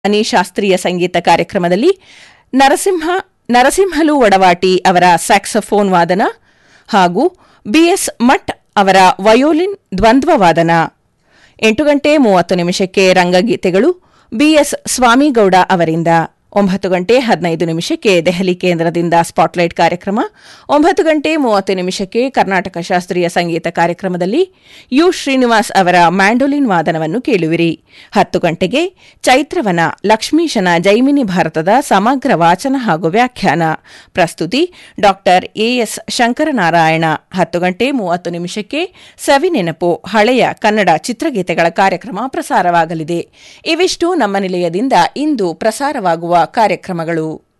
ಅನಿ ಶಾಸ್ತ್ರೀಯ ಸಂಗೀತ ಕಾರ್ಯಕ್ರಮದಲ್ಲಿ ನರಸಿಂಹ ನರಸಿಂಹಲು ಒಡವಾಟಿ ಅವರ ಸ್ಯಾಕ್ಸಫೋನ್ ವಾದನ ಹಾಗೂ ಬಿಎಸ್ ಮಠ್ ಅವರ ವಯೋಲಿನ್ ದ್ವಂದ್ವ ವಾದನ ಎಂಟು ಗಂಟೆ ಮೂವತ್ತು ನಿಮಿಷಕ್ಕೆ ರಂಗಗೀತೆಗಳು ಬಿಎಸ್ ಸ್ವಾಮಿಗೌಡ ಅವರಿಂದ ಒಂಬತ್ತು ಗಂಟೆ ಹದಿನೈದು ನಿಮಿಷಕ್ಕೆ ದೆಹಲಿ ಕೇಂದ್ರದಿಂದ ಸ್ಪಾಟ್ಲೈಟ್ ಕಾರ್ಯಕ್ರಮ ಒಂಬತ್ತು ಗಂಟೆ ಮೂವತ್ತು ನಿಮಿಷಕ್ಕೆ ಕರ್ನಾಟಕ ಶಾಸ್ತ್ರೀಯ ಸಂಗೀತ ಕಾರ್ಯಕ್ರಮದಲ್ಲಿ ಯು ಶ್ರೀನಿವಾಸ್ ಅವರ ಮ್ಯಾಂಡೋಲಿನ್ ವಾದನವನ್ನು ಕೇಳುವಿರಿ ಹತ್ತು ಗಂಟೆಗೆ ಚೈತ್ರವನ ಲಕ್ಷ್ಮೀಶನ ಜೈಮಿನಿ ಭಾರತದ ಸಮಗ್ರ ವಾಚನ ಹಾಗೂ ವ್ಯಾಖ್ಯಾನ ಪ್ರಸ್ತುತಿ ಡಾ ಎಎಸ್ ಶಂಕರನಾರಾಯಣ ಹತ್ತು ಗಂಟೆ ಮೂವತ್ತು ನಿಮಿಷಕ್ಕೆ ಸವಿನೆನಪು ಹಳೆಯ ಕನ್ನಡ ಚಿತ್ರಗೀತೆಗಳ ಕಾರ್ಯಕ್ರಮ ಪ್ರಸಾರವಾಗಲಿದೆ ಇವಿಷ್ಟು ನಮ್ಮ ನಿಲಯದಿಂದ ಇಂದು ಪ್ರಸಾರವಾಗುವ ಕಾರ್ಯಕ್ರಮಗಳು